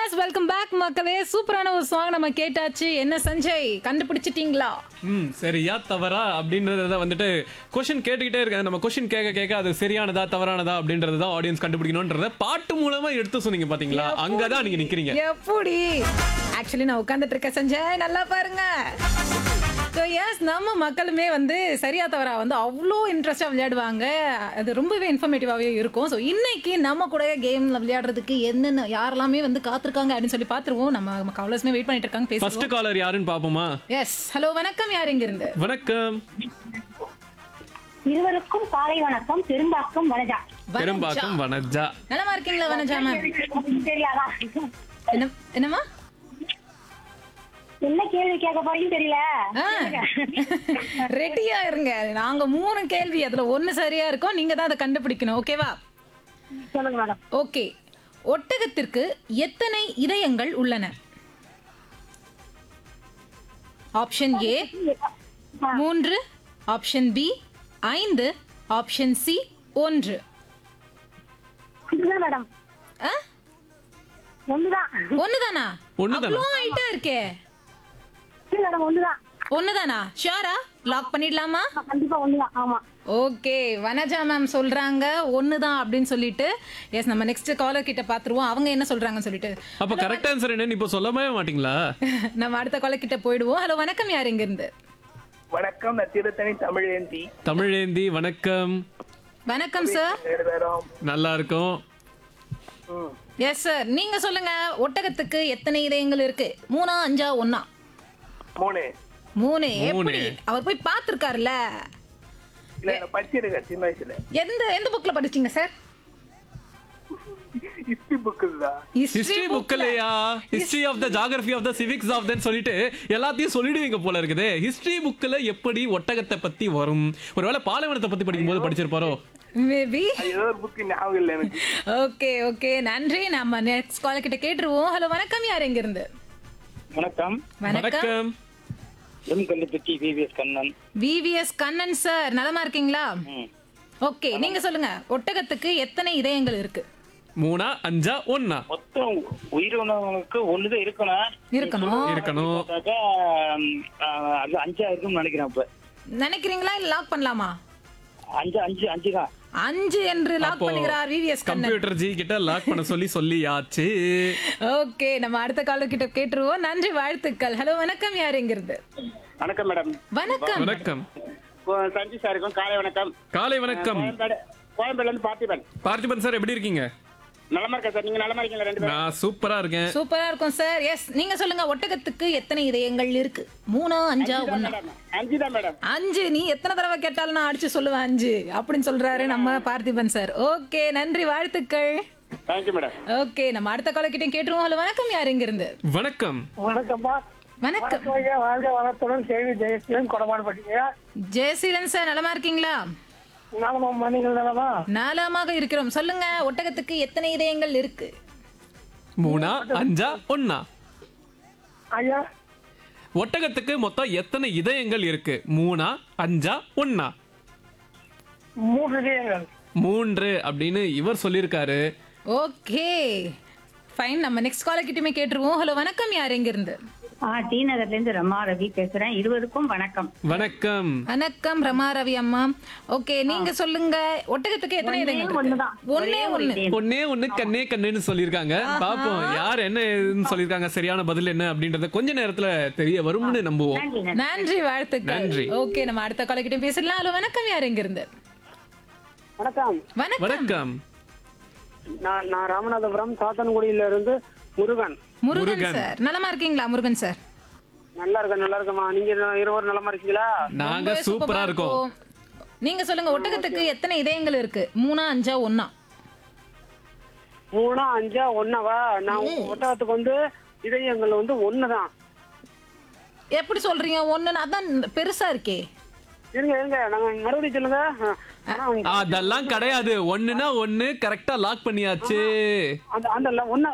Yes welcome back மக்களே சூப்பரான ஒரு சாங் நம்ம கேட்டாச்சு என்ன சஞ்சய் கண்டுபிடிச்சிட்டீங்களா ம் சரியா தவறா அப்படின்றத வந்துட்டு கொஷின் கேட்டுக்கிட்டே இருக்காங்க நம்ம கொஷின் கேட்க கேட்க அது சரியானதா தவறானதா அப்படின்றது தான் ஆடியன்ஸ் கண்டுபிடிக்கணுன்றத பாட்டு மூலமா எடுத்து சொன்னீங்க பாத்தீங்களா அங்கதான் நீங்க நிக்கிறீங்க எப்படி ஆக்சுவலி நான் உட்காந்துட்டு இருக்கேன் சஞ்சய் நல்லா பாருங்க ஸோ எஸ் நம்ம மக்களுமே வந்து சரியா தவறா வந்து அவ்வளோ இன்ட்ரெஸ்டாக விளையாடுவாங்க அது ரொம்பவே இன்ஃபர்மேட்டிவாகவே இருக்கும் ஸோ இன்னைக்கு நம்ம கூட கேம்ல விளையாடுறதுக்கு என்னென்ன யாரெல்லாமே வந்து காத்திருக்காங்க அப்படின்னு சொல்லி பார்த்துருவோம் நம்ம காலர்ஸ்மே வெயிட் பண்ணிட்டு இருக்காங்க பேசுவோம் ஃபர்ஸ்ட் காலர் யாருன்னு பாப்போமா எஸ் ஹலோ வணக்கம் யார் இங்க இருந்து வணக்கம் இருவருக்கும் காலை வணக்கம் பெரும்பாக்கம் வனஜா பெரும்பாக்கம் வனஜா நலமா இருக்கீங்களா வனஜா மேம் தெரியாதா என்ன என்னம்மா என்ன கேள்வி கேட்க போறீங்கன்னு தெரியல ரெடியா இருங்க நாங்க மூணு கேள்வி அதுல ஒண்ணு சரியா இருக்கும் நீங்க தான் அதை கண்டுபிடிக்கணும் ஓகேவா சொல்லுங்க மேடம் ஓகே ஒட்டகத்திற்கு எத்தனை இதயங்கள் உள்ளன ஆப்ஷன் ஏ மூன்று ஆப்ஷன் பி ஐந்து ஆப்ஷன் சி ஒன்று இதுதான் மேடம் ஆ? ஒண்ணுதான் ஒண்ணுதானா ஒண்ணுதானா? அவ்வளோ ஹைட்டா இருக்கே இல்ல மேடம் ஒண்ணுதான் ஒண்ணுதானா ஷியோரா லாக் பண்ணிடலாமா கண்டிப்பா ஒண்ணுதான் ஆமா ஓகே வனஜா மேம் சொல்றாங்க ஒண்ணுதான் அப்படின்னு சொல்லிட்டு எஸ் நம்ம நெக்ஸ்ட் காலர் கிட்ட பாத்துருவோம் அவங்க என்ன சொல்றாங்கன்னு சொல்லிட்டு அப்ப கரெக்ட் ஆன்சர் என்னன்னு இப்போ சொல்லவே மாட்டீங்களா நம்ம அடுத்த காலர் கிட்ட போயிடுவோம் ஹலோ வணக்கம் யார் இங்க இருந்து வணக்கம் நான் திருத்தணி தமிழேந்தி தமிழேந்தி வணக்கம் வணக்கம் சார் ரெண்டு பேரும் நல்லா இருக்கும் ம். எஸ் சார் நீங்க சொல்லுங்க ஒட்டகத்துக்கு எத்தனை இதயங்கள் இருக்கு மூணா அஞ்சா ஒண்ணா மூணு மூணு மூணு. எப்படி அவர் போய் பார்த்திருக்காருல்ல இல்ல நான் படிச்சிருக்கேன் சின்ன வயசுல எந்த எந்த புக்ல படிச்சீங்க சார் ஹிஸ்டரி புக்கு தான் ஹிஸ்டரி புக்லயா history of the geography of the civics of then சொல்லிட்டு எல்லாத்தையும் சொல்லிடுவீங்க போல இருக்குது ஹிஸ்டரி புக்ல எப்படி ஒட்டகத்தை பத்தி வரும் ஒருவேளை பாலைவனத்தை பத்தி படிக்கும்போது படிச்சிருப்பாரோ மேபி ஏதோ ஒரு புக்கு ஞாபகம் இல்லை எனக்கு ஓகே ஓகே நன்றி நம்ம நெக்ஸ்ட் காலர் கிட்ட கேட்டுருவோம் ஹலோ வணக்கம் யார் இங்க இருந்து வணக்கம் வணக்கம் வணக்கம் M Kalluppatti VVS Kannan VVS Kannan sir நலமா இருக்கீங்களா ஓகே நீங்க சொல்லுங்க ஒட்டகத்துக்கு எத்தனை இதயங்கள் இருக்கு மூணா அஞ்சா ஒன்னா மொத்தம் உயிரினங்களுக்கு ஒண்ணுதான் இருக்கணும் இருக்கணும் இருக்கணும் பார்த்தாக்கா, ம், ஆ, அது அஞ்சா இருக்கும்னு நினைக்கிறேன் இப்ப நினைக்கிறீங்களா இல்ல லாக் பண்ணலாமா அஞ்சு அஞ்சு அஞ்சு தான் அஞ்சு என்று லாக் அப்போ பண்ணுகிறார் விவிஎஸ் கண்ணன் கம்ப்யூட்டர் ஜி கிட்ட லாக் பண்ண சொல்லி சொல்லியாச்சு ஓகே நம்ம அடுத்த காலர் கிட்ட கேட்டுருவோம் நன்றி வாழ்த்துக்கள் ஹலோ வணக்கம் யார் இங்க இருந்து வணக்கம் மேடம் வணக்கம் வணக்கம் சஞ்சி சாருக்கும் காலை வணக்கம் காலை வணக்கம் கோயம்பேடு கோயம்பேடுல இருந்து பார்த்திபன் பார்த்திபன் சார் எப்படி இருக்கீங்க நலமா இருக்கேன் சார் நீங்க நலமா இருக்கீங்களா ரெண்டு பேரும் நான் சூப்பரா இருக்கேன் சூப்பரா இருக்கும் சார் எஸ் நீங்க சொல்லுங்க ஒட்டகத்துக்கு எத்தனை இதயங்கள் இருக்கு மூணா அஞ்சா ஒண்ணா மேடம் அஞ்சு தான் மேடம் அஞ்சு நீ எத்தனை தடவை கேட்டாலும் நான் அடிச்சு சொல்லுவேன் அஞ்சு அப்படின்னு சொல்றாரு நம்ம பார்த்திபன் சார் ஓகே நன்றி வாழ்த்துக்கள் தேங்க்யூ மேடம் ஓகே நம்ம அடுத்த கால கிட்ட கேட்டுருவோம் ஹலோ வணக்கம் யார் இங்க இருந்து வணக்கம் வணக்கம்ப்பா வணக்கம் வாழ்க வளத்துடன் கேள்வி ஜெயசீலன் கொடமாடு பட்டீங்க ஜெயசீலன் சார் நலமா இருக்கீங்களா நானும் மணிகள் தானமா நலமாக இருக்கிறோம் சொல்லுங்க ஒட்டகத்துக்கு எத்தனை இதயங்கள் இருக்கு மூணா அஞ்சா ஒன்னா ஐயா ஒட்டகத்துக்கு மொத்தம் எத்தனை இதயங்கள் இருக்கு மூணா அஞ்சா ஒன்னா மூன்று இதயங்கள் மூன்று அப்படின்னு இவர் சொல்லியிருக்காரு ஓகே ஃபைன் நம்ம நெக்ஸ்ட் கால கிட்டயுமே கேட்டுருவோம் ஹலோ வணக்கம் யார் எங்க இருந்து ஆ டி நகர்ல இருந்து ரமா ரவி பேசுறேன் இருவருக்கும் வணக்கம் வணக்கம் வணக்கம் ரமா ரவி அம்மா ஓகே நீங்க சொல்லுங்க ஒட்டகத்துக்கு எத்தனை இதயங்கள் இருக்கு? ஒண்ணுதான். ஒண்ணே ஒரே ஒரு ஒண்ணு இதயம். ஒன்னே ஒண்ணு கண்ணே கண்ணுன்னு சொல்லியிருக்காங்க பாப்போம் யார் என்ன ஏதுன்னு சொல்லியிருக்காங்க சரியான பதில் என்ன அப்படின்றத கொஞ்ச நேரத்துல தெரிய வரும்னு நம்புவோம் நன்றி நன்றி நன்றி வாழ்த்துக்கள் நன்றி. ஓகே நம்ம அடுத்த கால கிட்ட பேசலாம் ஹலோ வணக்கம் யார் எங்க இருந்து வணக்கம் வணக்கம் வணக்கம் நான் நான் ராமநாதபுரம் சாத்தன்குடியில இருந்து முருகன் முருகன் முருகன். சார் நலமா இருக்கீங்களா முருகன் சார் நல்லா இருக்கேன் நல்லா இருக்கேம்மா நீங்க இருவரும் நலமா இருக்கீங்களா நாங்க ரொம்பவே சூப்பரா இருக்கோம் நீங்க சொல்லுங்க ஒட்டகத்துக்கு எத்தனை இதயங்கள் இருக்கு மூணா அஞ்சா ஒண்ணா மூணா அஞ்சா ஒன்னவா நான் ஒட்டகத்துக்கு வந்து இதயங்கள் வந்து ஒண்ணுதான் எப்படி சொல்றீங்க ஒண்ணு அதான் பெருசா இருக்கே இருங்க இருங்க நாங்க மறுபடியும் சொல்லுங்க ஆனா அதெல்லாம் கிடையாது ஒண்ணுனா ஒண்ணு கரெக்டா லாக் பண்ணியாச்சு அந்த அந்த ஒன்னு